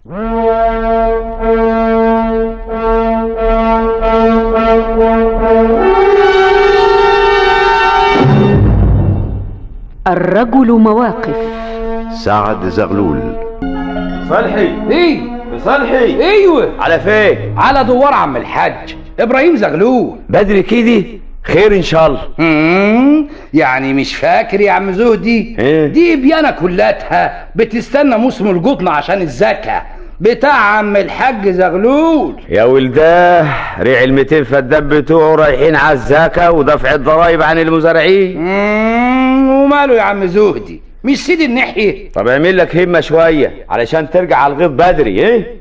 الرجل مواقف سعد زغلول صالحي ايه صالحي ايوه على فين على دوار عم الحاج ابراهيم زغلول بدري كده خير ان شاء الله مم، يعني مش فاكر يا عم زهدي إيه؟ دي بيانا كلاتها بتستنى موسم القطن عشان الزكاة بتاع عم الحاج زغلول يا ولداه ريع ال 200 فدان بتوعه رايحين على الزكاه ودفع الضرايب عن المزارعين مم، وماله يا عم زهدي مش سيد الناحية طب اعمل لك همه شويه علشان ترجع على الغيط بدري ايه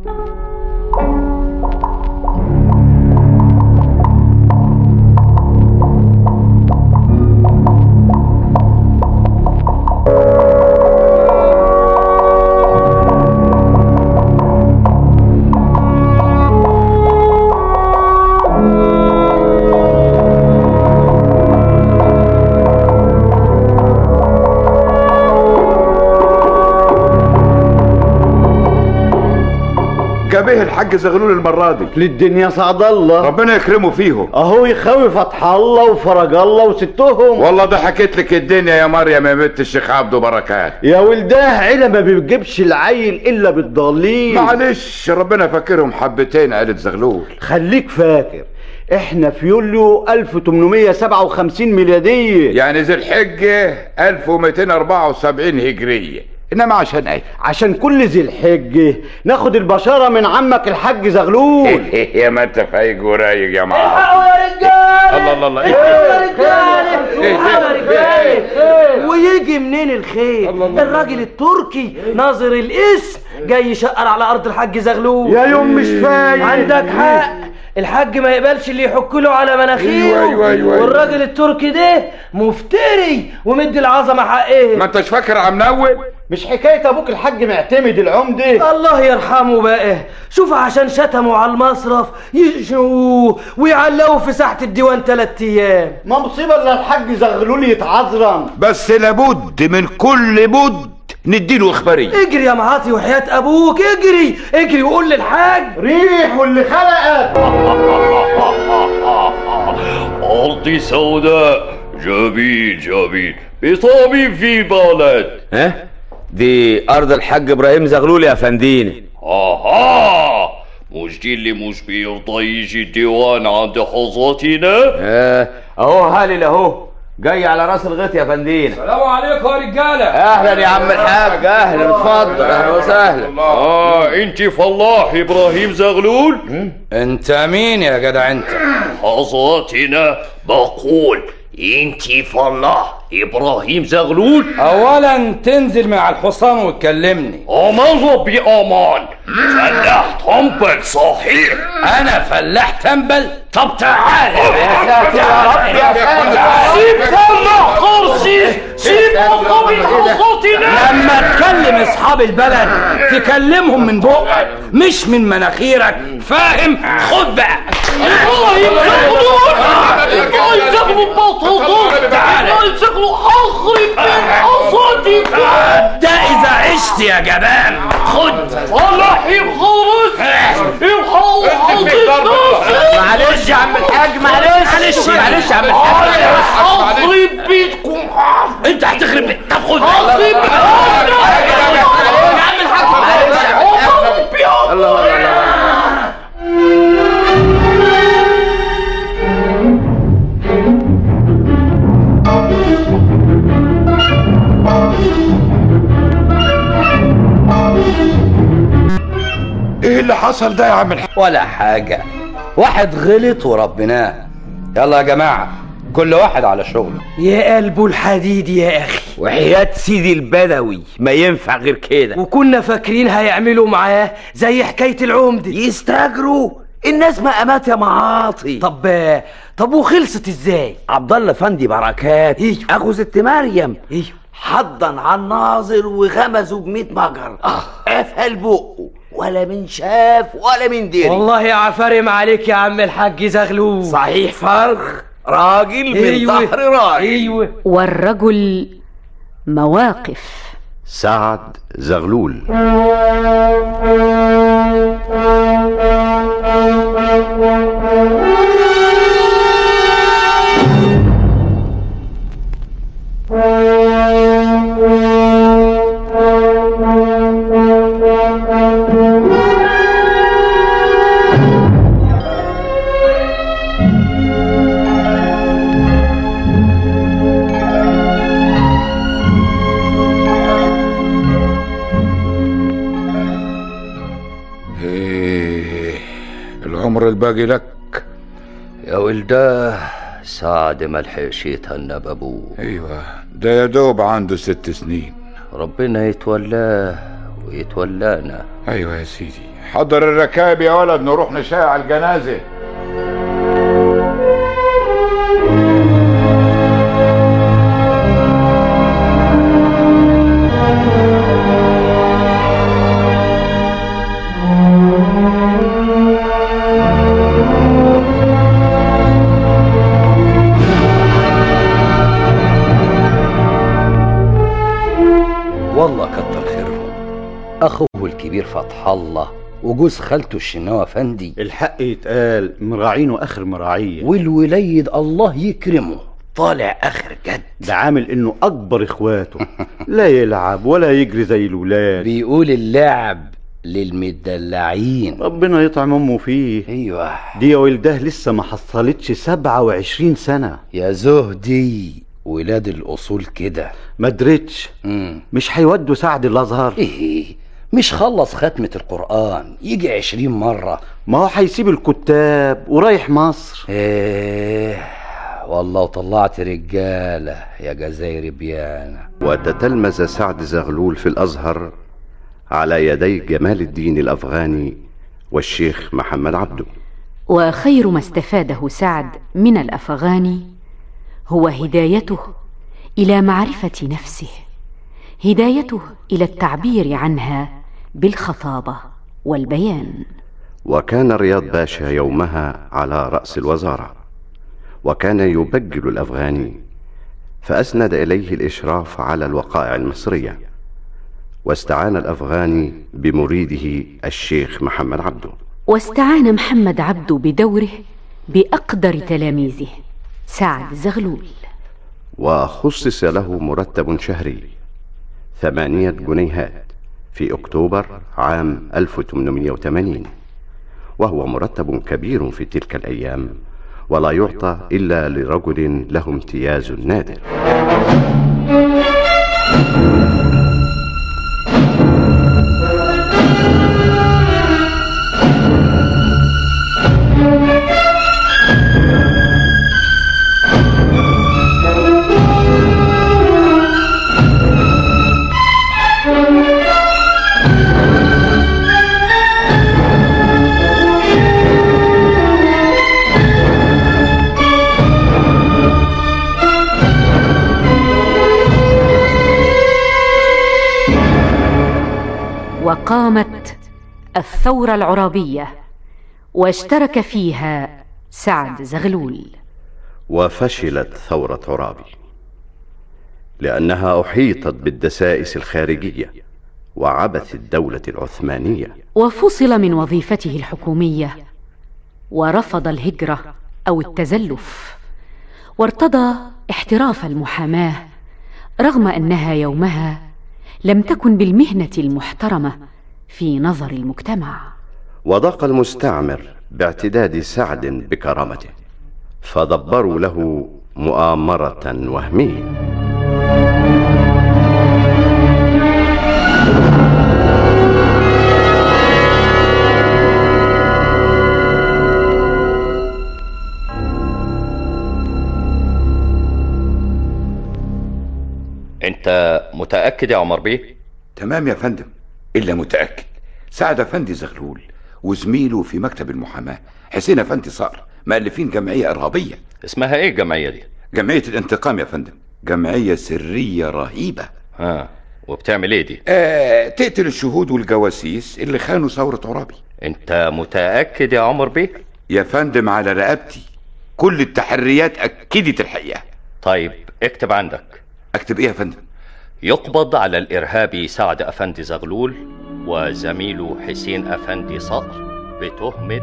جابه الحاج زغلول المرة دي للدنيا سعد الله ربنا يكرمه فيهم اهو يخوي فتح الله وفرج الله وستهم والله ده حكيت لك الدنيا يا مريم يا بنت الشيخ عبده بركات يا ولداه عيلة ما بيجيبش العيل الا بالضالين معلش ربنا فاكرهم حبتين عيلة زغلول خليك فاكر احنا في يوليو 1857 ميلادية يعني ذي الحجة 1274 هجرية انما عشان ايه عشان كل ذي الحجة ناخد البشارة من عمك الحاج زغلول يا ما انت فايق ورايق يا معلم يا رجاله الله الله الله يا رجاله إيه، يا رجاله ويجي منين الخير الراجل التركي ناظر الاسم جاي يشقر على ارض الحاج زغلول يا يوم مش فايق عندك حق الحاج ما يقبلش اللي يحك له على مناخيره أيوة، أيوة، أيوة. والراجل التركي ده مفتري ومدي العظمه حقها ما انتش فاكر عم نول مش حكاية ابوك الحاج معتمد العمدة الله يرحمه بقى شوف عشان شتموا على المصرف يجنوه ويعلقوا في ساحة الديوان تلات ايام ما مصيبة الا الحاج زغلول يتعذرم بس لابد من كل بد نديله اخباريه اجري يا معاطي وحياة ابوك اجري اجري وقول للحاج ريح واللي خلقك أرض سوداء جميل جميل بطبيب في بلد ها دي ارض الحاج ابراهيم زغلول يا فندينا آها مش دي اللي مش بيرضى يجي الديوان عند حظتنا آه، اهو هالل اهو جاي على راس الغيط يا فندينا السلام عليكم يا رجالة اهلا يا عم الحاج اهلا اتفضل اهلا وسهلا آه أنت فلاح إبراهيم زغلول انت مين يا جدع انت حظتنا بقول أنت فلاح إبراهيم زغلول اولا تنزل مع الحصان وتكلمني أمان ربي أمان فلاح تنبل صحيح انا فلاح تنبل طب تعالى يا ساتر يا رب يا ساتر سيب فلاح قرصي سيب مقابل حظتنا لما تكلم اصحاب البلد تكلمهم من بقك مش من مناخيرك فاهم خد بقى إبراهيم زغلول إبراهيم زغلول بطل تعالى. إبراهيم زغلول أخرب من حظتك ده اذا عشت يا جبان خد فلاح الخرس الحق حظتنا معلش يا عم الحاج معلش معلش معلش يا عم الحاج أخرب بيتكم انت هتخرب بيت. طب خد أخرب يا عم الحاج معلش يا عم الله الله الله ايه اللي حصل ده يا عم الحاج ولا حاجة واحد غلط وربناه يلا يا جماعة كل واحد على شغله يا قلبه الحديد يا اخي وحياة سيدي البدوي ما ينفع غير كده وكنا فاكرين هيعملوا معاه زي حكاية العمدة يستاجروا الناس ما قامت يا معاطي طب طب وخلصت ازاي عبد الله فندي بركات ايوه. اخو ست مريم ايوه حضن على الناظر وغمزه ب 100 مجر قفل بقه ولا من شاف ولا من دري والله يا عفارم عليك يا عم الحاج زغلول صحيح فرخ راجل من ايوه ظهر راجل ايوه والرجل مواقف سعد زغلول ايه العمر الباقي لك يا ولده سعد ملحقش يتهنى بابوه ايوه ده يا دوب عنده ست سنين ربنا يتولاه ويتولانا ايوه يا سيدي حضر الركاب يا ولد نروح نشاع الجنازه والله كتر خيرهم اخوه الكبير فتح الله وجوز خالته الشناوي افندي الحق يتقال مراعينه اخر مراعيه والوليد الله يكرمه طالع اخر جد ده عامل انه اكبر اخواته لا يلعب ولا يجري زي الولاد بيقول اللعب للمدلعين ربنا يطعم امه فيه ايوه دي يا ولده لسه ما حصلتش 27 سنه يا زهدي ولاد الاصول كده ما درتش مم. مش هيودوا سعد الازهر ايه مش خلص ختمة القرآن يجي عشرين مرة ما هو هيسيب الكتاب ورايح مصر ايه والله وطلعت رجالة يا جزاير بيانا وتتلمذ سعد زغلول في الازهر على يدي جمال الدين الافغاني والشيخ محمد عبده وخير ما استفاده سعد من الافغاني هو هدايته الى معرفه نفسه هدايته الى التعبير عنها بالخطابه والبيان وكان رياض باشا يومها على راس الوزاره وكان يبجل الافغاني فاسند اليه الاشراف على الوقائع المصريه واستعان الافغاني بمريده الشيخ محمد عبده واستعان محمد عبده بدوره باقدر تلاميذه سعد زغلول وخصص له مرتب شهري ثمانية جنيهات في أكتوبر عام 1880 وهو مرتب كبير في تلك الأيام ولا يعطى إلا لرجل له امتياز نادر وقامت الثوره العرابيه واشترك فيها سعد زغلول وفشلت ثورة عرابي لأنها أحيطت بالدسائس الخارجية وعبث الدولة العثمانية وفصل من وظيفته الحكوميه ورفض الهجره او التزلف وارتضى احتراف المحاماه رغم انها يومها لم تكن بالمهنه المحترمه في نظر المجتمع وضاق المستعمر باعتداد سعد بكرامته فدبروا له مؤامرة وهمية انت متأكد يا عمر بيه تمام يا فندم الا متاكد سعد افندي زغلول وزميله في مكتب المحاماه حسين افندي صقر مؤلفين جمعيه ارهابيه اسمها ايه الجمعية دي جمعيه الانتقام يا فندم جمعيه سريه رهيبه ها وبتعمل ايه دي آه تقتل الشهود والجواسيس اللي خانوا ثوره عرابي انت متأكد يا عمر بيه يا فندم على رقبتي كل التحريات اكدت الحقيقه طيب اكتب عندك اكتب ايه يا فندم يقبض على الإرهابي سعد أفندي زغلول وزميله حسين أفندي صقر بتهمة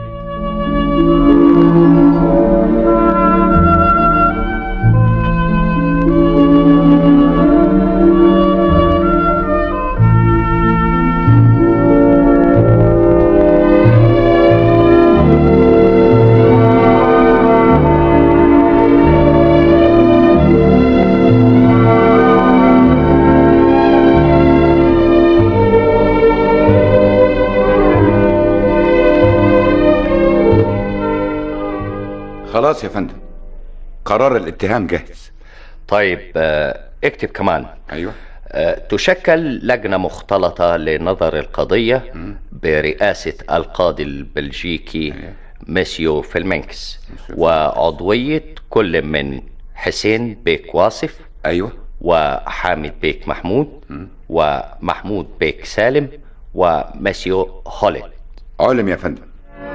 خلاص يا فندم قرار الاتهام جاهز طيب آه، اكتب كمان ايوه آه، تشكل لجنة مختلطة لنظر القضية برئاسة القاضي البلجيكي ميسيو فيلمينكس وعضوية كل من حسين بيك واصف ايوه وحامد بيك محمود ومحمود بيك سالم ومسيو هوليد علم يا فندم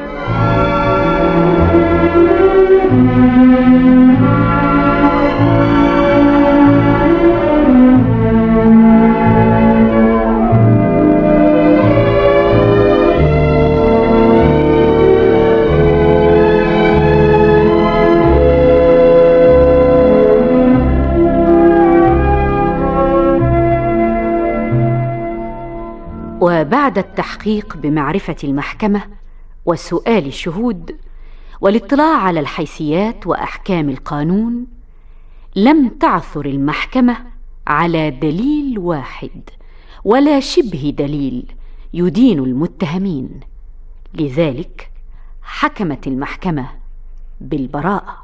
وبعد التحقيق بمعرفة المحكمة وسؤال الشهود والاطلاع على الحيثيات وأحكام القانون لم تعثر المحكمة على دليل واحد ولا شبه دليل يدين المتهمين لذلك حكمت المحكمة بالبراءة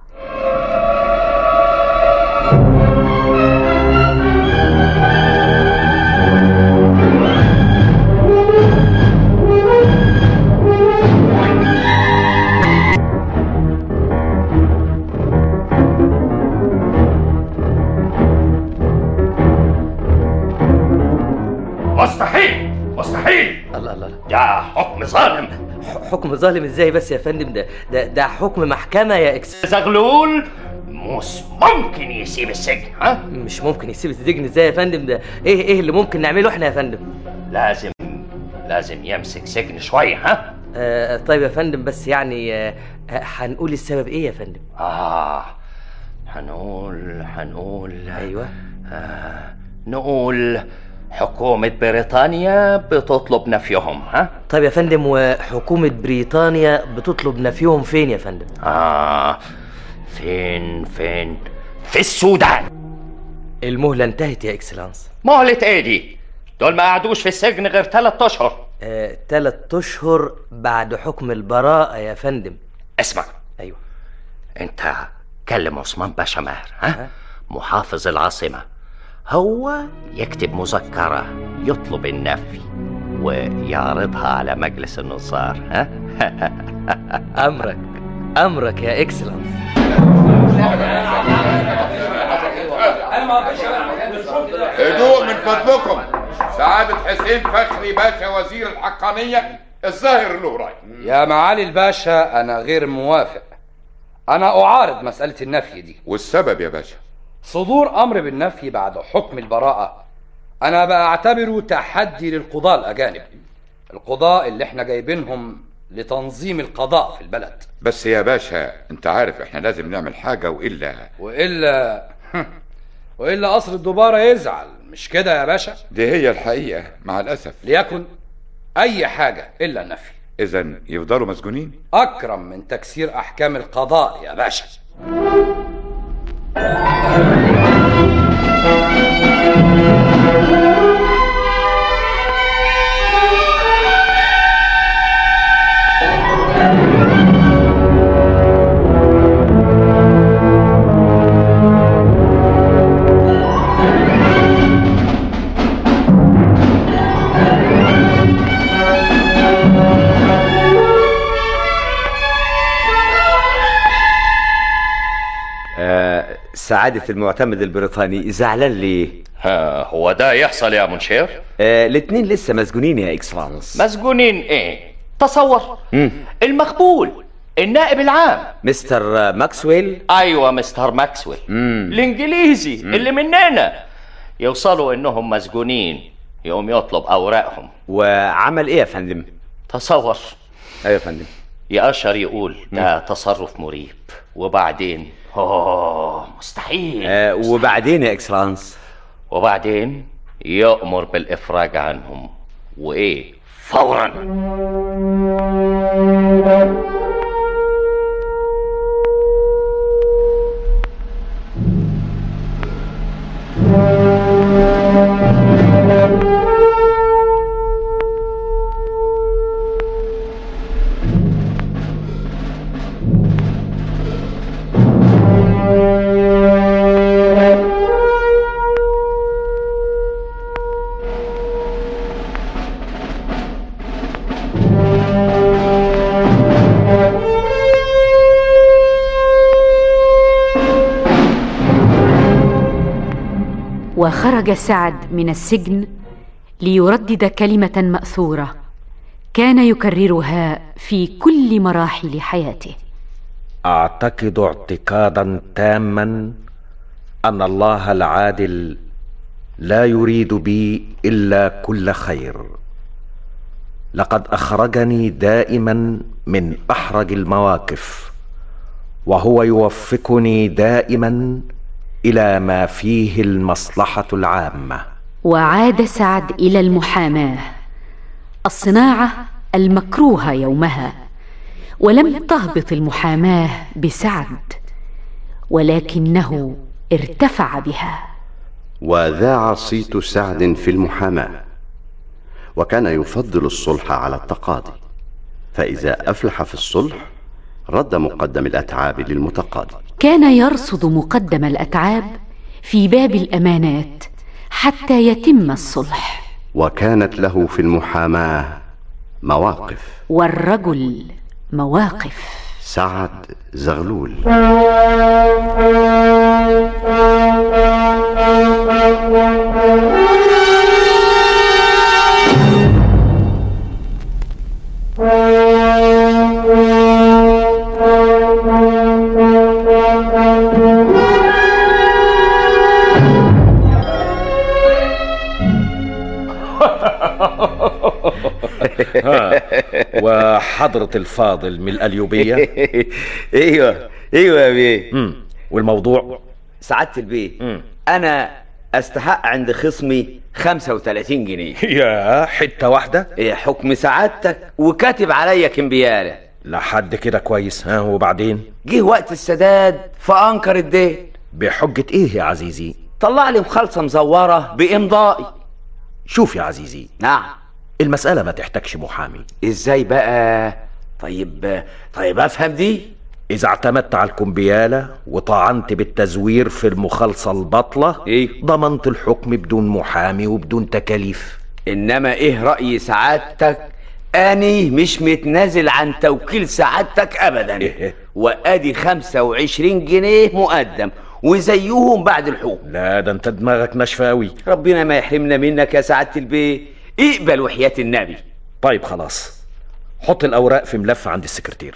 مستحيل مستحيل الله الله الله. ده حكم ظالم حكم ظالم ازاي بس يا فندم ده ده, ده حكم محكمة يا اكس زغلول مش ممكن يسيب السجن ها مش ممكن يسيب السجن ازاي يا فندم ده ايه ايه اللي ممكن نعمله احنا يا فندم لازم لازم يمسك سجن شوية ها آه طيب يا فندم بس يعني آه آه، هنقول السبب ايه يا فندم آه هنقول هنقول ايوه آه نقول حكومة بريطانيا بتطلب نفيهم ها طيب يا فندم وحكومة بريطانيا بتطلب نفيهم فين يا فندم آه فين فين في السودان المهلة انتهت يا اكسلانس مهلة ايه دي دول ما قعدوش في السجن غير ثلاثة اشهر آه، تلات اشهر بعد حكم البراءة يا فندم اسمع ايوه انت كلم عثمان باشا ماهر ها محافظ العاصمة هو يكتب مذكرة يطلب النفي ويعرضها على مجلس النظار ها امرك امرك يا اكسلانس هدوء من فضلكم سعادة حسين فخري باشا وزير الحقانية الظاهر له رأي يا معالي الباشا أنا غير موافق أنا أعارض مسألة النفي دي والسبب يا باشا صدور أمر بالنفي بعد حكم البراءة أنا بعتبره تحدي للقضاة الأجانب القضاة اللي احنا جايبينهم لتنظيم القضاء في البلد بس يا باشا انت عارف احنا لازم نعمل حاجة وإلا وإلا وإلا قصر الدبارة يزعل مش كده يا باشا دي هي الحقيقة مع الأسف ليكن أي حاجة إلا النفي إذا يفضلوا مسجونين أكرم من تكسير أحكام القضاء يا باشا آه سعادة المعتمد البريطاني زعلان ليه؟ ها هو ده يحصل يا منشير آه الاتنين لسه مسجونين يا اكسلانس مسجونين ايه تصور المقبول النائب العام مستر آه، ماكسويل ايوه مستر ماكسويل الانجليزي اللي مننا يوصلوا انهم مسجونين يقوم يطلب اوراقهم وعمل ايه يا فندم؟ تصور ايوه يا فندم يأشر يقول ده تصرف مريب وبعدين اوه مستحيل آه وبعدين يا اكسلانس وبعدين يأمر بالإفراج عنهم وإيه فورا وخرج سعد من السجن ليردد كلمه ماثوره كان يكررها في كل مراحل حياته اعتقد اعتقادا تاما ان الله العادل لا يريد بي الا كل خير لقد اخرجني دائما من احرج المواقف وهو يوفقني دائما الى ما فيه المصلحه العامه وعاد سعد الى المحاماه الصناعه المكروهه يومها ولم تهبط المحاماه بسعد ولكنه ارتفع بها وذاع صيت سعد في المحاماه وكان يفضل الصلح على التقاضي فاذا افلح في الصلح رد مقدم الاتعاب للمتقاضي كان يرصد مقدم الاتعاب في باب الامانات حتى يتم الصلح وكانت له في المحاماه مواقف والرجل مواقف سعد زغلول وحضرة الفاضل من الأليوبية ايوه ايوه يا بيه مم. والموضوع سعادة البيه مم. انا استحق عند خصمي 35 جنيه يا حتة واحدة إيه حكم سعادتك وكاتب عليا كمبياله لحد كده كويس ها وبعدين جه وقت السداد فانكر الدين بحجة ايه يا عزيزي طلع لي مخالصه مزوره بامضائي شوف يا عزيزي نعم المسألة ما تحتاجش محامي ازاي بقى طيب طيب افهم دي إذا اعتمدت على الكمبيالة وطعنت بالتزوير في المخالصة البطلة إيه؟ ضمنت الحكم بدون محامي وبدون تكاليف انما ايه راي سعادتك اني مش متنازل عن توكيل سعادتك ابدا إيه؟ وادي 25 جنيه مقدم وزيهم بعد الحكم لا ده انت دماغك ناشفة أوي ربنا ما يحرمنا منك يا سعاده البيه اقبل وحياه النبي طيب خلاص حط الأوراق في ملف عند السكرتير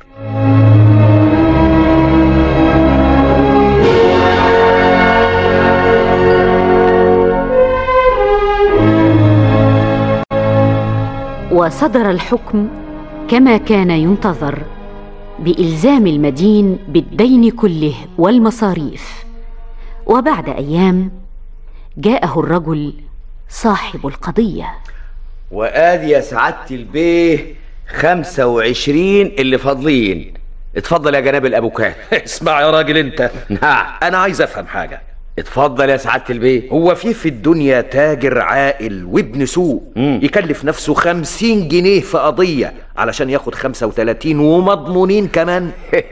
وصدر الحكم كما كان ينتظر بالزام المدين بالدين كله والمصاريف وبعد ايام جاءه الرجل صاحب القضيه وادي يا سعاده البيه 25 اللي فاضلين اتفضل يا جناب الابوكات اسمع يا راجل انت نعم أنا عايز أفهم حاجة اتفضل يا سعاده البيه هو في في الدنيا تاجر عاقل وابن سوق مم. يكلف نفسه خمسين جنيه في قضية علشان ياخد خمسة وتلاتين ومضمونين كمان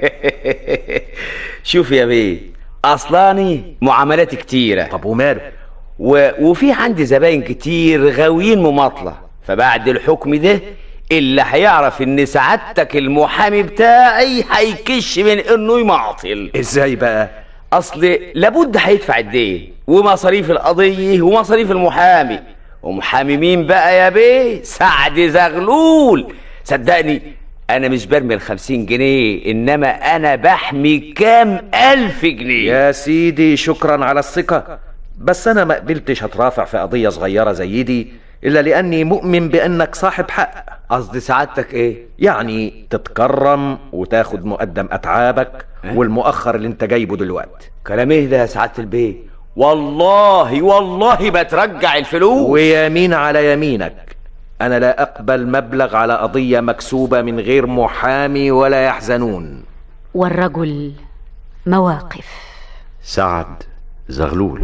شوف يا بيه اصلاني معاملات كتيره طب وماله و... وفي عندي زباين كتير غاويين مماطله فبعد الحكم ده اللي هيعرف ان سعادتك المحامي بتاعي هيكش من انه يماطل ازاي بقى اصل لابد هيدفع الدين ومصاريف القضيه ومصاريف المحامي ومحامي مين بقى يا بيه سعد زغلول صدقني انا مش برمي الخمسين جنيه انما انا بحمي كام الف جنيه يا سيدي شكرا على الثقة بس أنا ما قبلتش أترافع في قضية صغيرة زي دي إلا لأني مؤمن بأنك صاحب حق قصد سعادتك ايه يعني تتكرم وتاخد مقدم أتعابك والمؤخر اللي انت جايبه دلوقتي كلام ايه ده يا سعاده البيه والله والله بترجع الفلوس ويمين على يمينك أنا لا أقبل مبلغ على قضية مكسوبة من غير محامي ولا يحزنون والرجل مواقف سعد زغلول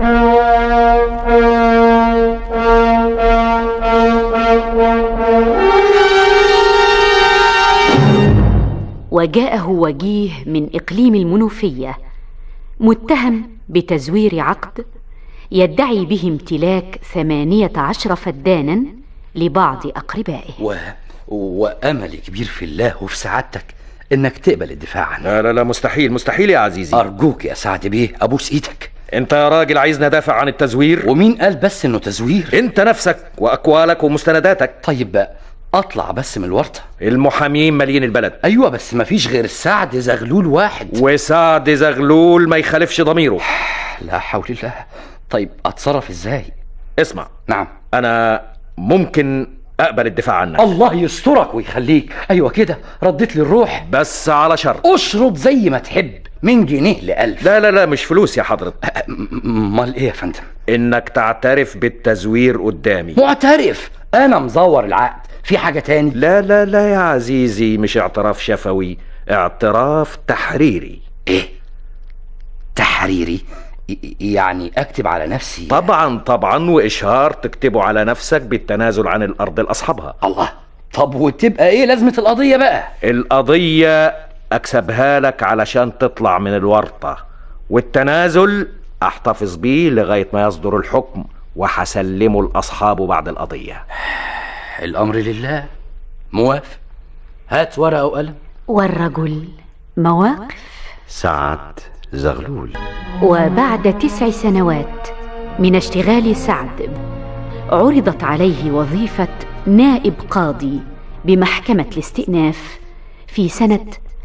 وجاءه وجيه من اقليم المنوفيه متهم بتزوير عقد يدعي به امتلاك ثمانيه عشر فدانا لبعض اقربائه و... واملي كبير في الله وفي سعادتك انك تقبل الدفاع عنه لا لا لا مستحيل مستحيل يا عزيزي ارجوك يا سعد بيه ابوس ايدك انت يا راجل عايزني ادافع عن التزوير ومين قال بس انه تزوير انت نفسك واقوالك ومستنداتك طيب بقى اطلع بس من الورطه المحامين مالين البلد ايوه بس مفيش غير سعد زغلول واحد وسعد زغلول ما يخالفش ضميره لا حول الله طيب اتصرف ازاي اسمع نعم انا ممكن اقبل الدفاع عنك الله يسترك ويخليك ايوه كده رديت لي الروح بس على شرط اشرط زي ما تحب من جنيه لألف لا لا لا مش فلوس يا حضرة امال ايه يا فندم انك تعترف بالتزوير قدامي معترف انا مزور العقد في حاجه تاني لا لا لا يا عزيزي مش اعتراف شفوي اعتراف تحريري ايه تحريري ي- يعني اكتب على نفسي طبعا طبعا واشهار تكتبه على نفسك بالتنازل عن الارض لاصحابها الله طب وتبقى ايه لازمه القضيه بقى القضية اكسبها لك علشان تطلع من الورطة والتنازل احتفظ بيه لغاية ما يصدر الحكم وحسلمه لاصحابه بعد القضية الامر لله موافق هات ورقه وقلم والرجل مواقف سعد زغلول وبعد تسع سنوات من اشتغال سعد عرضت عليه وظيفة نائب قاضي بمحكمة الاستئناف في سنة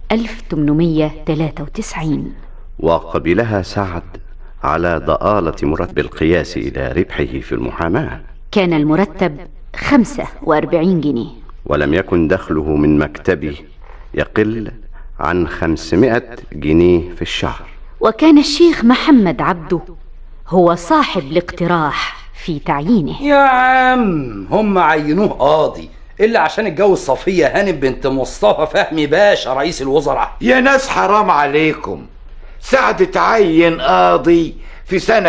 1893 وقبلها سعد على ضآلة مرتب القياس إلى ربحه في المحاماة كان المرتب 45 جنيه ولم يكن دخله من مكتبه يقل عن خمسمائة جنيه في الشهر وكان الشيخ محمد عبده هو صاحب الاقتراح في تعيينه يا عم هم عينوه قاضي الا عشان اتجوز صفيه هانم بنت مصطفى فهمي باشا رئيس الوزراء يا ناس حرام عليكم سعد تعين قاضي في سنة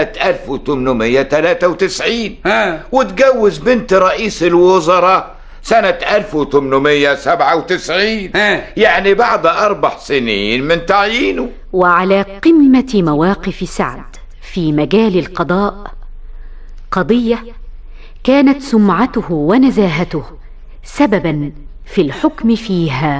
1893 ها واتجوز بنت رئيس الوزراء سنة 1897 ها. يعني بعد أربع سنين من تعيينه وعلى قمة مواقف سعد في مجال القضاء قضية كانت سمعته ونزاهته سببا في الحكم فيها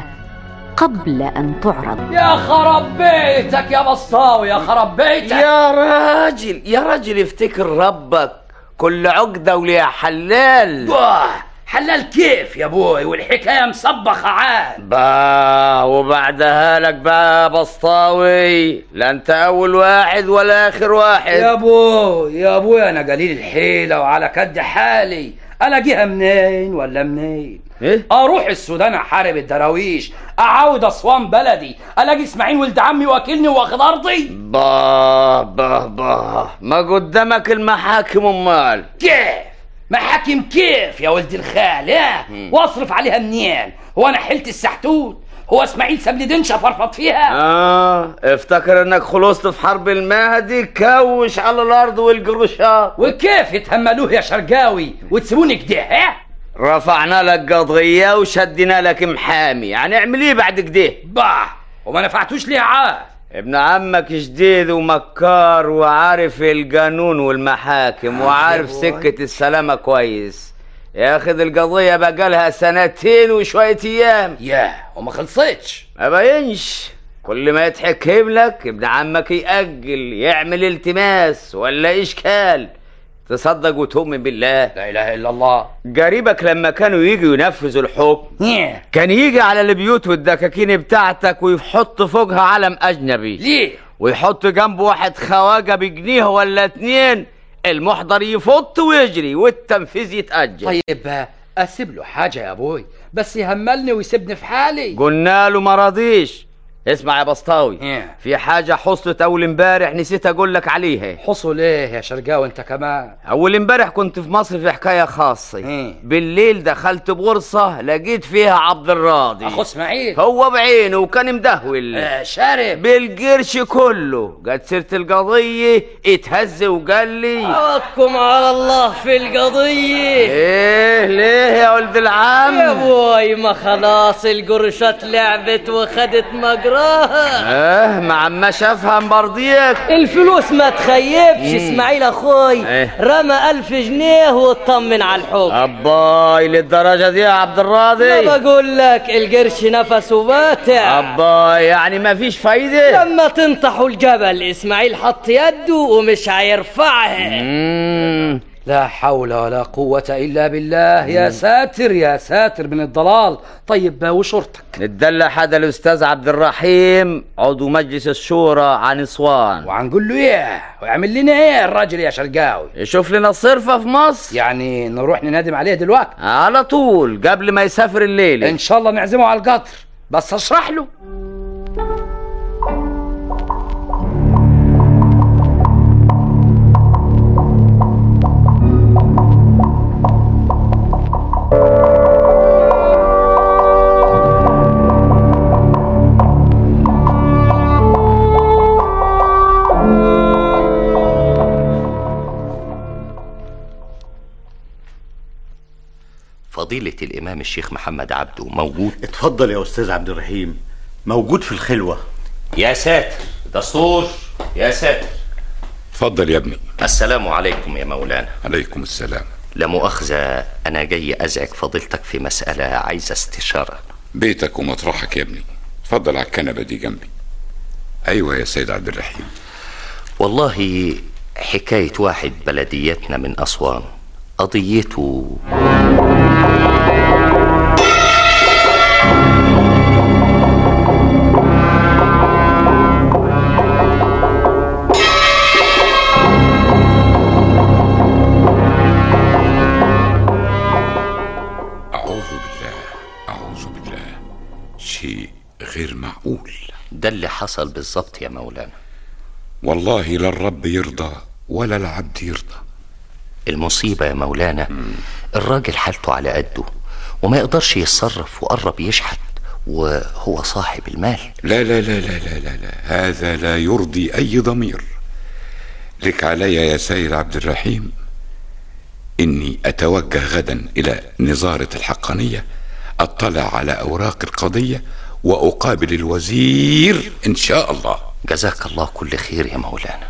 قبل أن تعرض يا خرب بيتك يا بسطاوي يا خرب بيتك يا راجل يا راجل افتكر ربك كل عقدة وليها حلال باه حلال كيف يا ابوي والحكايه مصبخه عاد با وبعدها لك بقى يا بسطاوي لا انت اول واحد ولا اخر واحد يا ابوي يا ابوي انا قليل الحيله وعلى كد حالي الاقيها منين ولا منين ايه اروح السودان احارب الدراويش اعاود اسوان بلدي الاقي اسماعيل ولد عمي واكلني واخد ارضي با با با ما قدامك المحاكم امال كيف محاكم كيف يا ولد الخال ها واصرف عليها منين هو انا حلت السحتوت هو اسماعيل ساب لي دنشه فرفط فيها اه افتكر انك خلصت في حرب المهدي كوش على الارض والقروشات وكيف يتهملوه يا شرقاوي وتسيبوني كده ها رفعنا لك قضية وشدنا لك محامي هنعمل ايه بعد كده باه وما نفعتوش ليه عاد ابن عمك جديد ومكار وعارف القانون والمحاكم وعارف سكة السلامة كويس ياخد القضية بقالها سنتين وشوية ايام ياه وما خلصتش ما باينش كل ما يتحكم لك ابن عمك يأجل يعمل التماس ولا اشكال تصدق وتؤمن بالله لا اله الا الله قريبك لما كانوا يجوا ينفذوا الحكم نيه. كان يجي على البيوت والدكاكين بتاعتك ويحط فوقها علم اجنبي ليه ويحط جنبه واحد خواجه بجنيه ولا اتنين المحضر يفط ويجري والتنفيذ يتأجل طيب اسيب له حاجه يا ابوي بس يهملني ويسيبني في حالي قلنا له ما رضيش اسمع يا بسطاوي إيه. في حاجة حصلت أول امبارح نسيت أقول لك عليها حصل ايه يا شرقاوي انت كمان أول امبارح كنت في مصر في حكاية خاصة إيه. بالليل دخلت بورصة لقيت فيها عبد الراضي اخو اسماعيل هو بعينه وكان مدهول آه شارب بالقرش كله جت سيرة القضية اتهز وقال لي عوضكم على الله في القضية ايه ليه يا ولد يا العم بوي ما خلاص القرشات لعبت وخدت مجرى وراها اه ما عماش افهم برضيك الفلوس ما تخيبش اسماعيل اخوي إيه. رمى ألف جنيه واطمن على الحب اباي للدرجة دي يا عبد ما الراضي بقول لك القرش نفسه باتع اباي يعني ما فيش فايدة لما تنطحوا الجبل اسماعيل حط يده ومش هيرفعها مم. لا حول ولا قوة إلا بالله يا ساتر يا ساتر من الضلال طيب وشرطك نتدلى حدا الاستاذ عبد الرحيم عضو مجلس الشورى عن اسوان وهنقول له ايه ويعمل لنا ايه الراجل يا شرقاوي يشوف لنا صرفة في مصر يعني نروح ننادم عليه دلوقتي على طول قبل ما يسافر الليل ان شاء الله نعزمه على القطر بس اشرح له فضيلة الإمام الشيخ محمد عبده موجود اتفضل يا استاذ عبد الرحيم موجود في الخلوه يا ساتر دستور يا ساتر اتفضل يا ابني السلام عليكم يا مولانا عليكم السلام لا مؤاخذة أنا جاي أزعج فضيلتك في مسألة عايزة استشارة بيتك ومطرحك يا ابني اتفضل على الكنبة دي جنبي ايوه يا سيد عبد الرحيم والله حكاية واحد بلديتنا من أسوان قضيته اعوذ بالله اعوذ بالله شيء غير معقول ده اللي حصل بالظبط يا مولانا والله لا الرب يرضى ولا العبد يرضى المصيبة يا مولانا الراجل حالته على قده وما يقدرش يتصرف وقرب يشحت وهو صاحب المال لا لا لا لا لا لا, لا. هذا لا يرضي أي ضمير لك علي يا سيد عبد الرحيم إني أتوجه غدا إلى نظارة الحقانية أطلع على أوراق القضية وأقابل الوزير إن شاء الله جزاك الله كل خير يا مولانا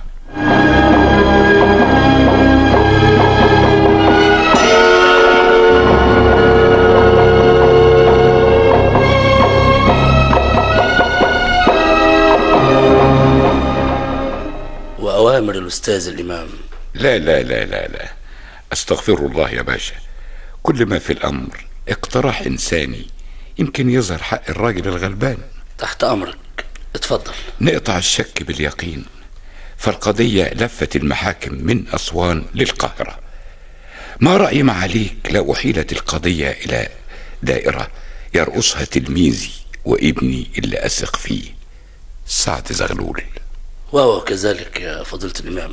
وأوامر الأستاذ الإمام لا لا لا لا لا أستغفر الله يا باشا كل ما في الأمر اقتراح إنساني يمكن يظهر حق الراجل الغلبان تحت أمرك اتفضل نقطع الشك باليقين فالقضية لفت المحاكم من أسوان للقاهرة ما رأي معاليك لو أحيلت القضية إلى دائرة يرأسها تلميذي وابني اللي أثق فيه سعد زغلول وهو كذلك يا فضيلة الإمام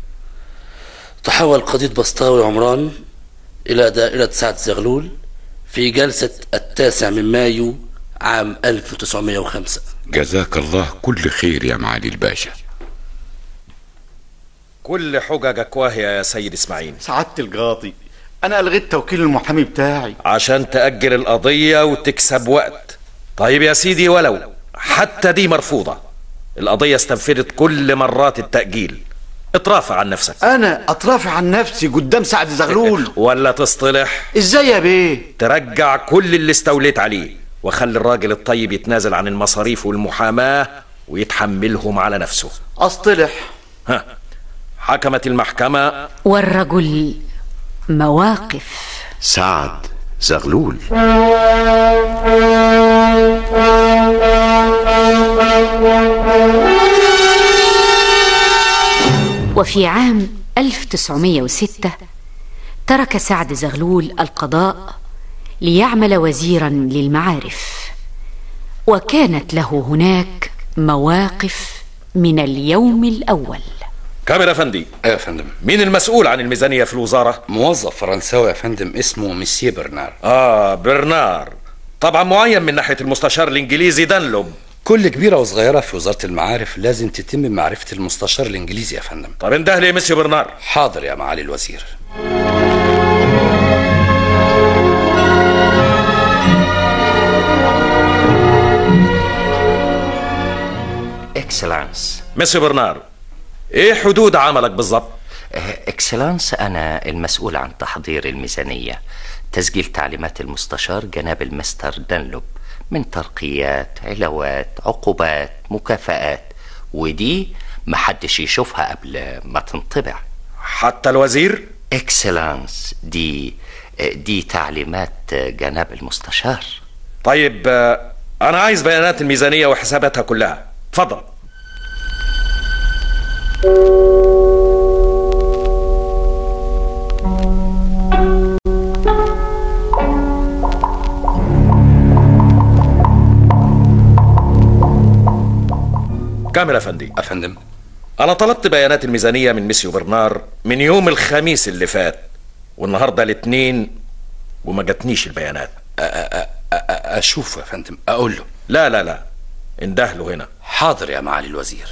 تحول قضية بسطاوي عمران إلى دائرة سعد زغلول في جلسة التاسع من مايو عام 1905 جزاك الله كل خير يا معالي الباشا كل حججك واهية يا سيد اسماعيل سعادة القاضي انا الغيت توكيل المحامي بتاعي عشان تأجل القضية وتكسب وقت طيب يا سيدي ولو حتى دي مرفوضة القضية استنفذت كل مرات التأجيل اترافع عن نفسك انا اترافع عن نفسي قدام سعد زغلول ولا تصطلح ازاي يا بيه ترجع كل اللي استوليت عليه وخلي الراجل الطيب يتنازل عن المصاريف والمحاماة ويتحملهم على نفسه اصطلح ها حكمت المحكمة والرجل مواقف سعد زغلول وفي عام 1906 ترك سعد زغلول القضاء ليعمل وزيرا للمعارف وكانت له هناك مواقف من اليوم الاول كاميرا فندي ايوه يا فندم مين المسؤول عن الميزانية في الوزارة؟ موظف فرنساوي يا فندم اسمه مسيو برنار آه برنار طبعا معين من ناحية المستشار الإنجليزي دانلوب كل كبيرة وصغيرة في وزارة المعارف لازم تتم معرفة المستشار الإنجليزي يا فندم طب انده لي يا مسيو برنار حاضر يا معالي الوزير اكسلانس مسيو برنار ايه حدود عملك بالظبط اكسلانس انا المسؤول عن تحضير الميزانيه تسجيل تعليمات المستشار جناب المستر دانلوب من ترقيات علاوات عقوبات مكافآت ودي محدش يشوفها قبل ما تنطبع حتى الوزير اكسلانس دي دي تعليمات جناب المستشار طيب آه، انا عايز بيانات الميزانيه وحساباتها كلها اتفضل كامل افندي افندم انا طلبت بيانات الميزانيه من ميسيو برنار من يوم الخميس اللي فات والنهارده الاثنين وما جاتنيش البيانات اشوف يا فندم اقول له لا لا لا اندهله هنا حاضر يا معالي الوزير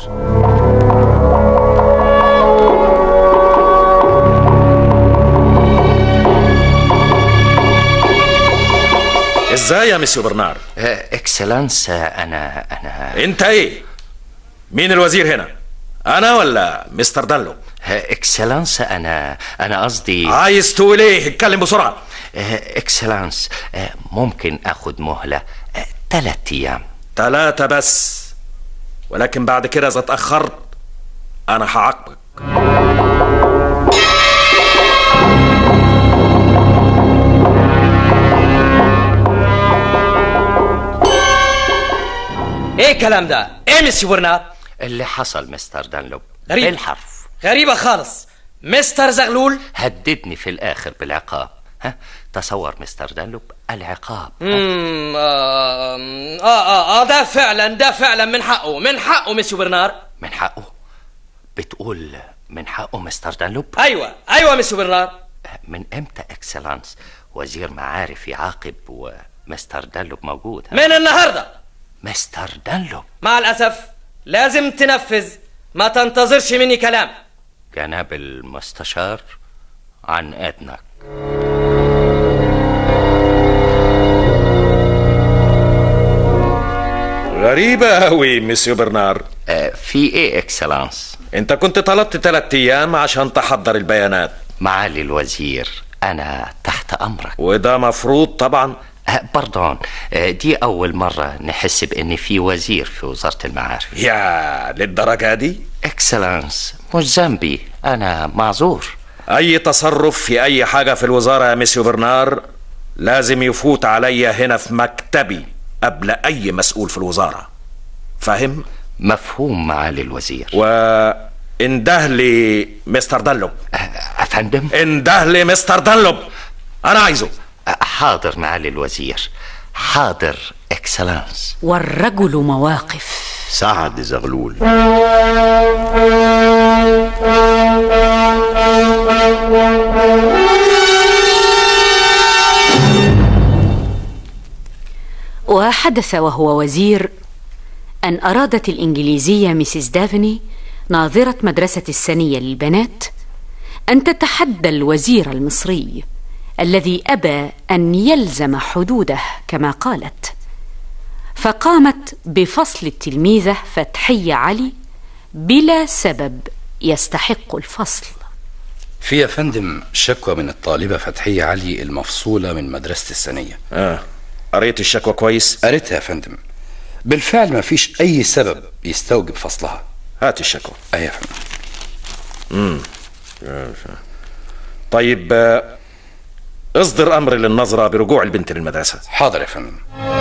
ازاي يا ميسيو برنار اكسلانس انا انا انت ايه مين الوزير هنا انا ولا مستر دانلو اكسلانس انا انا قصدي عايز تقول ايه اتكلم بسرعه اكسلانس ممكن اخد مهله ثلاث ايام ثلاثة بس ولكن بعد كده اذا اتأخرت انا هعاقبك ايه الكلام ده ايه ميسيو برنار اللي حصل مستر دانلوب غريب. بالحرف غريبة خالص مستر زغلول هددني في الاخر بالعقاب ها تصور مستر دانلوب العقاب امم آه, آه, اه ده فعلا ده فعلا من حقه من حقه ميسيو برنار من حقه بتقول من حقه مستر دانلوب ايوه ايوه ميسيو برنار من امتى اكسلانس وزير معارف يعاقب ومستر دانلوب موجود ها؟ من النهارده مستر دانلوب مع الاسف لازم تنفذ ما تنتظرش مني كلام جناب المستشار عن اذنك غريبة أوي ميسيو برنار آه في ايه اكسلانس انت كنت طلبت ثلاثة ايام عشان تحضر البيانات معالي الوزير انا تحت امرك وده مفروض طبعا آه باردون آه دي اول مرة نحس بان في وزير في وزارة المعارف يا للدرجة دي اكسلانس مش ذنبي انا معذور اي تصرف في اي حاجة في الوزارة يا ميسيو برنار لازم يفوت عليا هنا في مكتبي قبل اي مسؤول في الوزارة فاهم؟ مفهوم معالي الوزير وانده لي مستر دانلوب افندم انده لي مستر دانلوب انا عايزه حاضر معالي الوزير حاضر اكسلانس والرجل مواقف سعد زغلول وحدث وهو وزير أن أرادت الإنجليزية ميسيس دافني ناظرة مدرسة السنية للبنات أن تتحدى الوزير المصري الذي أبى أن يلزم حدوده كما قالت فقامت بفصل التلميذة فتحية علي بلا سبب يستحق الفصل في يا فندم شكوى من الطالبة فتحية علي المفصولة من مدرسة السنية اه قريت الشكوى كويس قريتها يا فندم بالفعل ما فيش أي سبب يستوجب فصلها هات الشكوى أي يا فندم امم طيب آه، اصدر امر للنظرة برجوع البنت للمدرسة حاضر يا فندم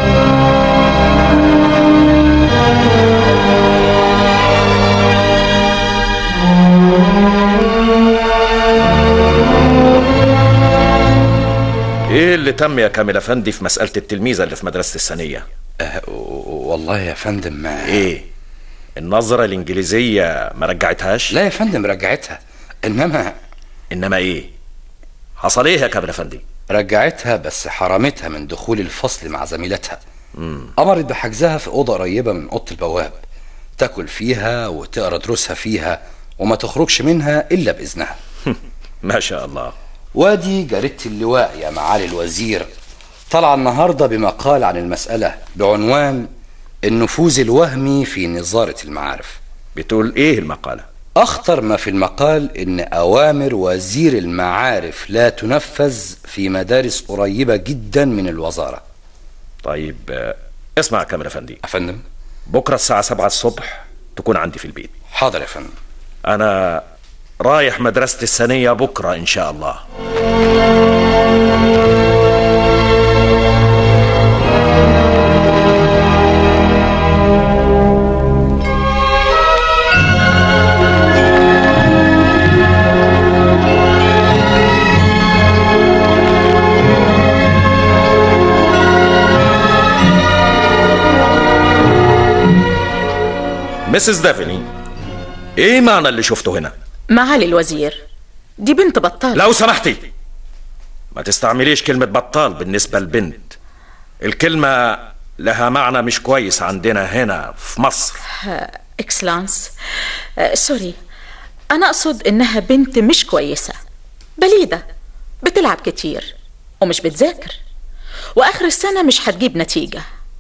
ايه اللي تم يا كامل افندي في مسألة التلميذة اللي في مدرسة السنية أه والله يا فندم ما ايه النظرة الانجليزية ما رجعتهاش لا يا فندم رجعتها انما انما ايه حصل ايه يا كامل افندي رجعتها بس حرمتها من دخول الفصل مع زميلتها مم. أمرت بحجزها في أوضة قريبة من أوضة البواب تاكل فيها وتقرا دروسها فيها وما تخرجش منها إلا بإذنها ما شاء الله وادي جريدة اللواء يا معالي الوزير طلع النهاردة بمقال عن المسألة بعنوان النفوذ الوهمي في نظارة المعارف بتقول ايه المقالة؟ أخطر ما في المقال إن أوامر وزير المعارف لا تنفذ في مدارس قريبة جدا من الوزارة طيب آه، اسمع يا كامل افندي أفندم بكرة الساعة سبعة الصبح تكون عندي في البيت حاضر يا فندم أنا رايح مدرسة الثانية بكرة إن شاء الله مسز دافني ايه معنى اللي شفته هنا معالي الوزير دي بنت بطال لو سمحتي ما تستعمليش كلمة بطال بالنسبة لبنت الكلمة لها معنى مش كويس عندنا هنا في مصر آه، اكسلانس آه، سوري انا اقصد انها بنت مش كويسة بليدة بتلعب كتير ومش بتذاكر واخر السنة مش هتجيب نتيجة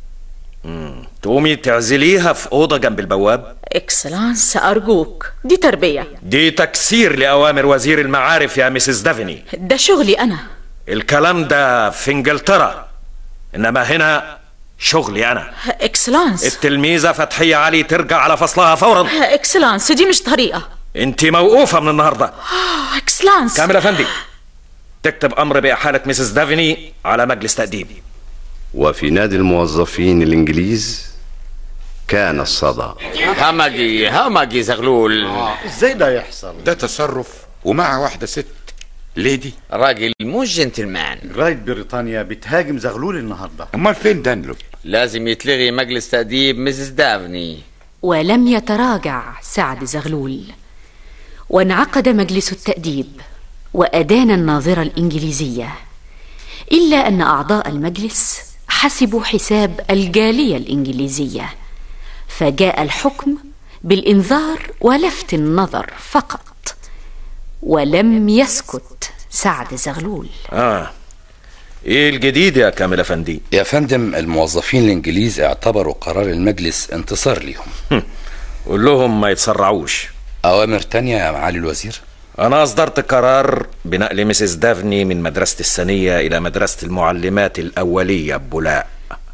مم. تقومي تعزليها في أوضة جنب البواب اكسلانس ارجوك دي تربية دي تكسير لأوامر وزير المعارف يا مسز دافني ده شغلي انا الكلام ده في انجلترا انما هنا شغلي انا اكسلانس التلميذة فتحية علي ترجع على فصلها فورا اكسلانس دي مش طريقة انت موقوفة من النهاردة آه، اكسلانس كامل افندي تكتب امر باحالة مسز دافني على مجلس تأديب وفي نادي الموظفين الإنجليز كان الصدى همجي همجي زغلول ازاي ده يحصل ده تصرف ومع واحدة ست ليدي راجل مش جنتلمان جرايد بريطانيا بتهاجم زغلول النهارده امال فين دانلوب لازم يتلغي مجلس تأديب ميسيس دافني ولم يتراجع سعد زغلول وانعقد مجلس التأديب وأدان الناظرة الإنجليزية إلا أن أعضاء المجلس حسبوا حساب الجالية الإنجليزية فجاء الحكم بالإنذار ولفت النظر فقط ولم يسكت سعد زغلول اه ايه الجديد يا كامل افندي يا فندم الموظفين الإنجليز اعتبروا قرار المجلس انتصار ليهم قول لهم ما يتسرعوش أوامر تانية يا معالي الوزير أنا أصدرت قرار بنقل مسز دافني من مدرسة الثانية إلى مدرسة المعلمات الأولية بولاء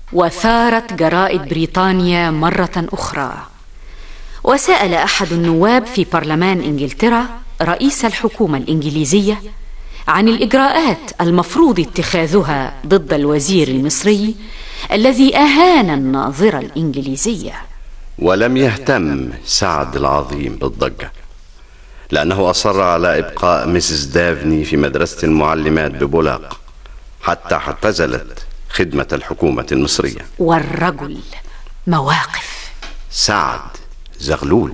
وثارت جرائد بريطانيا مرة أخرى وسأل أحد النواب في برلمان إنجلترا رئيس الحكومة الإنجليزية عن الإجراءات المفروض اتخاذها ضد الوزير المصري الذي أهان الناظرة الإنجليزية ولم يهتم سعد العظيم بالضجة لأنه أصر على إبقاء مسز دافني في مدرسة المعلمات ببولاق حتى اعتزلت خدمة الحكومة المصرية والرجل مواقف سعد زغلول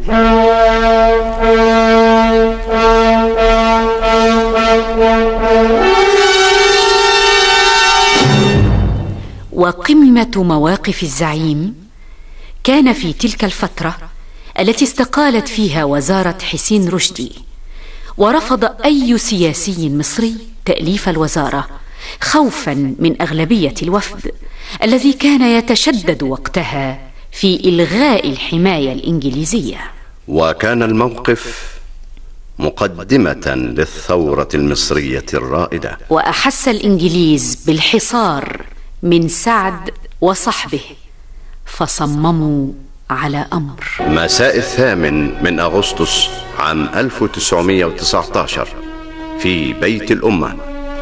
وقمة مواقف الزعيم كان في تلك الفترة التي استقالت فيها وزارة حسين رشدي ورفض أي سياسي مصري تأليف الوزارة خوفا من أغلبية الوفد الذي كان يتشدد وقتها في إلغاء الحماية الإنجليزية وكان الموقف مقدمة للثورة المصرية الرائدة وأحس الإنجليز بالحصار من سعد وصحبه فصمموا على أمر مساء الثامن من أغسطس عام 1919 في بيت الأمة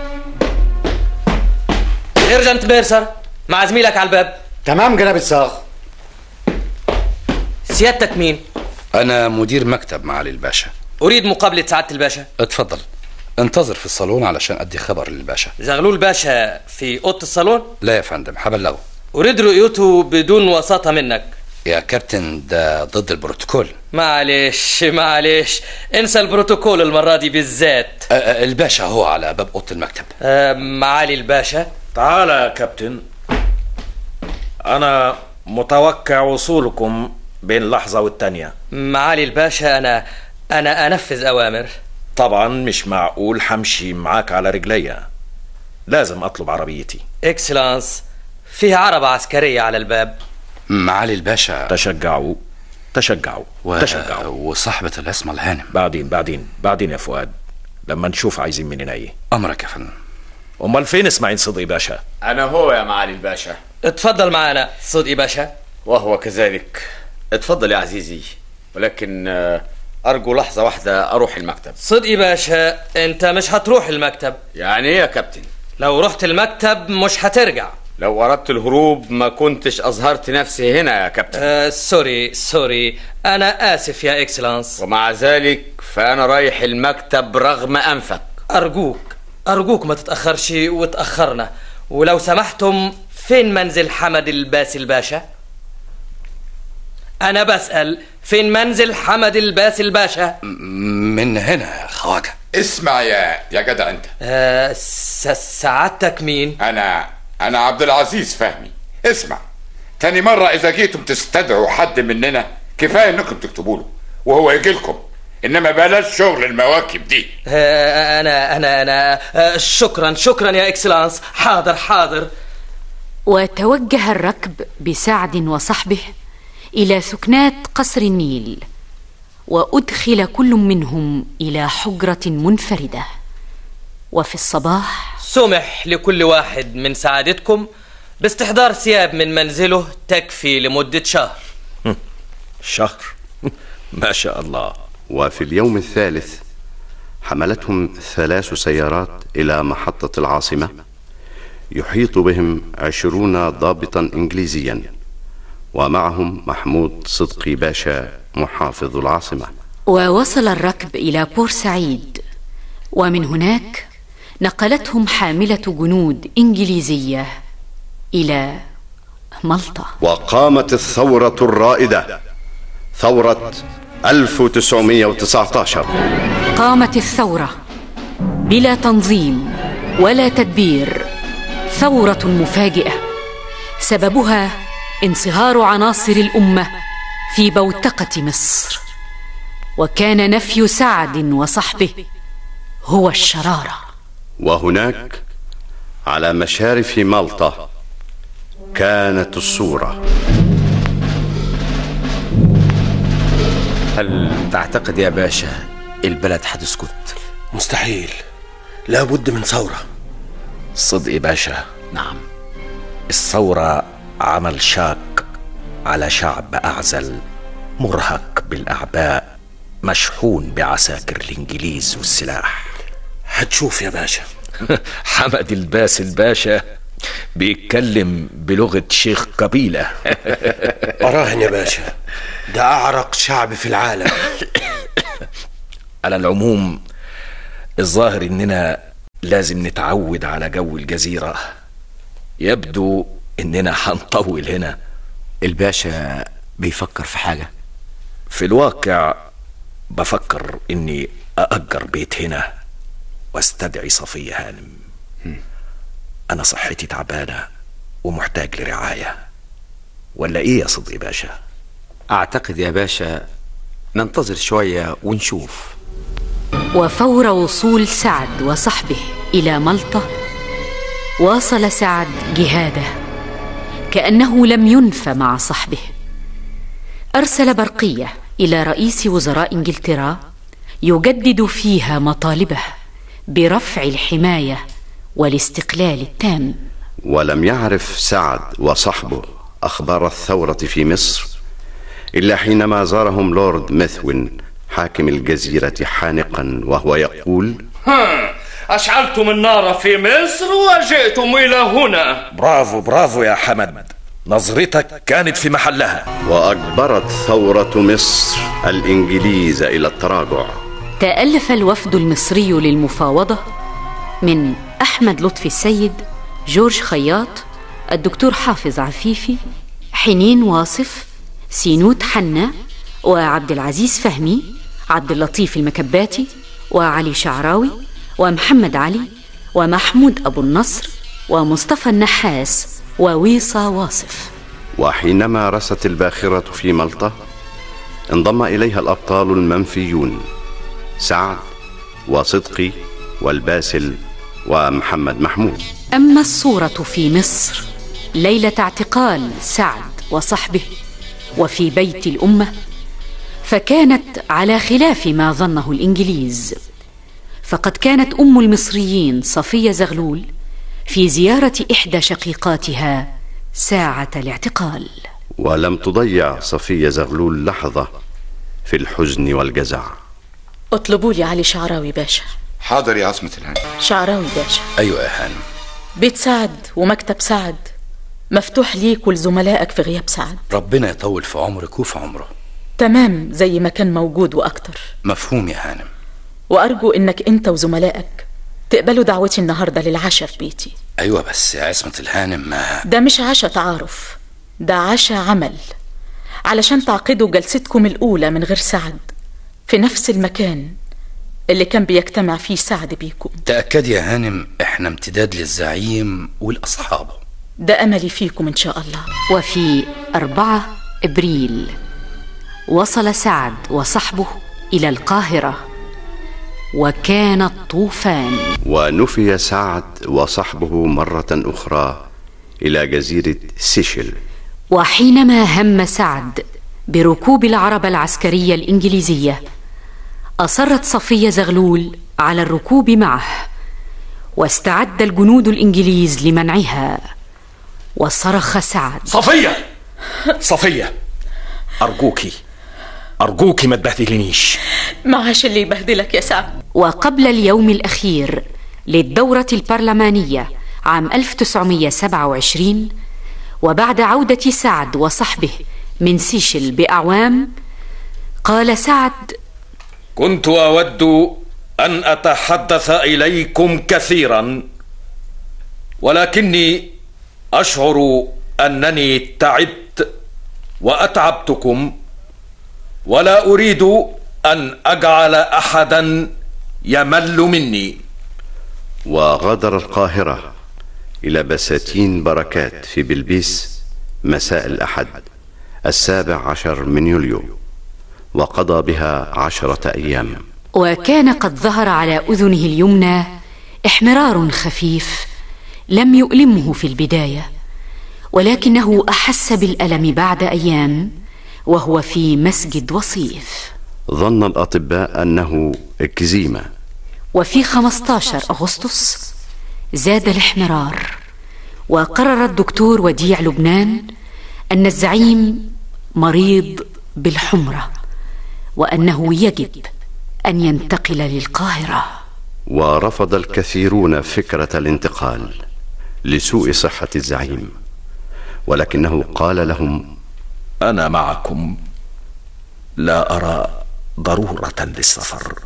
ارجنت بيرسر مع زميلك على الباب تمام جناب الصاغ سيادتك مين أنا مدير مكتب معالي الباشا اريد مقابله سعاده الباشا اتفضل انتظر في الصالون علشان أدي خبر للباشا زغلول باشا في اوضه الصالون لا يا فندم هبلغه اريد رؤيته بدون وساطه منك يا كابتن ده ضد البروتوكول معلش معلش انسى البروتوكول المره دي بالذات أ- أ- الباشا هو على باب أوضة المكتب آه معالي الباشا تعال يا كابتن أنا متوقع وصولكم بين لحظة والتانية معالي الباشا انا انا انفذ اوامر طبعا مش معقول حمشي معاك على رجليا لازم أطلب عربيتي اكسلانس فيها عربة عسكرية على الباب معالي الباشا تشجعوا تشجعوا و... تشجعوا وصاحبة الاسم الهانم بعدين بعدين بعدين يا فؤاد لما نشوف عايزين مننا ايه امرك يا فندم امال فين اسماعيل صدقي باشا أنا هو يا معالي الباشا اتفضل معانا صدقي باشا وهو كذلك اتفضل يا عزيزي ولكن آه، أرجو لحظة واحدة أروح المكتب صدقي باشا انت مش هتروح المكتب يعني إيه يا كابتن لو رحت المكتب مش هترجع لو أردت الهروب ما كنتش أظهرت نفسي هنا يا كابتن آه سوري سوري انا اسف يا اكسلانس ومع ذلك فأنا رايح المكتب رغم أنفك ارجوك ارجوك ما تتاخرش وتاخرنا ولو سمحتم فين منزل حمد الباسي الباشا انا بسال فين منزل حمد الباسي الباشا من هنا يا خواجه اسمع يا يا جدع انت آه س- سعادتك مين انا انا عبد العزيز فهمي اسمع تاني مرة إذا جيتم تستدعوا حد مننا كفاية إنكم تكتبوا له وهو يجي لكم إنما بلاش شغل المواكب دي آه انا انا انا آه شكرا شكرا يا اكسلانس حاضر حاضر وتوجه الركب بسعد وصحبه الى سكنات قصر النيل وادخل كل منهم الى حجره منفرده وفي الصباح سمح لكل واحد من سعادتكم باستحضار ثياب من منزله تكفي لمدة شهر شهر ما شاء الله وفي اليوم الثالث حملتهم ثلاث سيارات إلى محطة العاصمة يحيط بهم عشرون ضابطا إنجليزيا ومعهم محمود صدقي باشا محافظ العاصمة ووصل الركب الى بورسعيد ومن هناك نقلتهم حامله جنود انجليزيه الى مالطا وقامت الثورة الرائدة ثورة 1919 قامت الثوره بلا تنظيم ولا تدبير ثوره مفاجئه سببها انصهار عناصر الامه في بوتقه مصر وكان نفي سعد وصحبه هو الشراره وهناك على مشارف مالطا كانت الصورة هل تعتقد يا باشا البلد هتسكت مستحيل لابد من ثورة صدقي باشا نعم الثورة عمل شاق على شعب أعزل مرهق بالأعباء مشحون بعساكر الإنجليز والسلاح هتشوف يا باشا حمد الباس الباشا بيتكلم بلغة شيخ قبيلة أراهن يا باشا ده أعرق شعب في العالم على العموم الظاهر إننا لازم نتعود على جو الجزيرة يبدو إننا هنطول هنا الباشا بيفكر في حاجة في الواقع بفكر إني أأجر بيت هنا واستدعي صفية هانم أنا صحتي تعبانة ومحتاج لرعاية ولا إيه يا صدقي باشا؟ أعتقد يا باشا ننتظر شوية ونشوف وفور وصول سعد وصحبه الى ملطا واصل سعد جهاده كانه لم ينف مع صحبه ارسل برقيه الى رئيس وزراء انجلترا يجدد فيها مطالبه برفع الحمايه والاستقلال التام ولم يعرف سعد وصحبه أخبار الثورة في مصر إلا حينما زارهم لورد ميثوين حاكم الجزيرة حانقا وهو يقول ها أشعلتم النار في مصر وجئتم إلى هنا برافو برافو يا حمد نظرتك كانت في محلها وأجبرت ثورة مصر الإنجليز إلى التراجع تالف الوفد المصري للمفاوضه من احمد لطفي السيد جورج خياط الدكتور حافظ عفيفي حنين واصف سينوت حنا وعبد العزيز فهمي عبد اللطيف المكباتي وعلي شعراوي ومحمد علي ومحمود ابو النصر ومصطفى النحاس وويصا واصف وحينما رست الباخرة في ملطة انضم إليها الأبطال المنفيون سعد وصدقي والباسل ومحمد محمود اما الصوره في مصر ليله اعتقال سعد وصحبه وفي بيت الامه فكانت على خلاف ما ظنه الانجليز فقد كانت ام المصريين صفيه زغلول في زياره احدى شقيقاتها ساعه الاعتقال ولم تضيع صفية زغلول لحظة في الحزن والجزع اطلبوا لي علي شعراوي باشا حاضر يا عاصمة الهند شعراوي باشا ايوه يا هانم بيت سعد ومكتب سعد مفتوح ليك ولزملائك في غياب سعد ربنا يطول في عمرك وفي عمره تمام زي ما كان موجود واكتر مفهوم يا هانم وارجو انك انت وزملائك تقبلوا دعوتي النهارده للعشاء في بيتي ايوه بس يا عصمة الهانم ما ده مش عشاء تعارف ده عشاء عمل علشان تعقدوا جلستكم الأولى من غير سعد في نفس المكان اللي كان بيجتمع فيه سعد بيكم تأكد يا هانم احنا امتداد للزعيم والأصحابه ده أملي فيكم إن شاء الله وفي أربعة إبريل وصل سعد وصحبه إلى القاهرة وكان الطوفان ونفي سعد وصحبه مرة أخرى إلى جزيرة سيشل وحينما هم سعد بركوب العربة العسكرية الإنجليزية أصرت صفية زغلول على الركوب معه واستعد الجنود الإنجليز لمنعها وصرخ سعد صفية صفية أرجوكي أرجوكي ما تبهدلنيش معاش اللي يبهدلك يا سعد وقبل اليوم الأخير للدورة البرلمانية عام 1927 وبعد عودة سعد وصحبه من سيشل بأعوام قال سعد كنت أود أن أتحدث إليكم كثيرا ولكني أشعر أنني تعبت وأتعبتكم ولا أريد أن أجعل أحدا يمل مني وغادر القاهرة إلى بساتين بركات في بلبيس مساء الأحد السابع عشر من يوليو وقضى بها عشرة أيام وكان قد ظهر على أذنه اليمنى احمرار خفيف لم يؤلمه في البداية ولكنه أحس بالألم بعد أيام وهو في مسجد وصيف ظن الأطباء أنه إكزيما وفي 15 أغسطس زاد الاحمرار وقرر الدكتور وديع لبنان أن الزعيم مريض بالحمرة وأنه يجب أن ينتقل للقاهرة ورفض الكثيرون فكرة الانتقال لسوء صحة الزعيم ولكنه قال لهم أنا معكم لا أرى ضرورة للسفر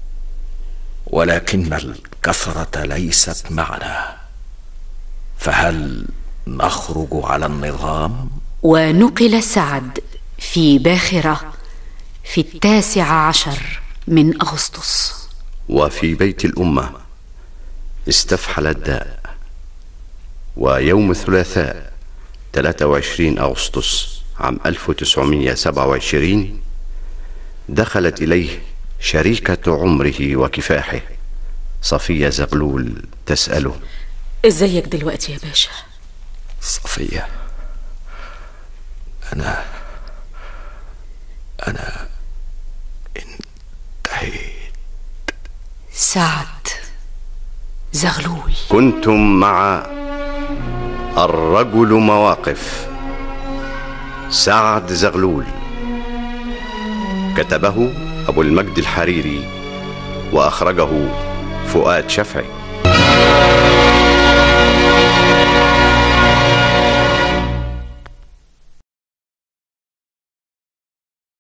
ولكن الكثرة ليست معنا فهل نخرج على النظام؟ ونقل سعد في باخرة في التاسع عشر من أغسطس وفي بيت الأمة استفحل الداء ويوم الثلاثاء 23 أغسطس عام 1927 دخلت إليه شريكة عمره وكفاحه صفية زغلول تسأله ازيك دلوقتي يا باشا صفية أنا أنا انتهيت سعد زغلول كنتم مع الرجل مواقف سعد زغلول كتبه أبو المجد الحريري وأخرجه فؤاد شفعي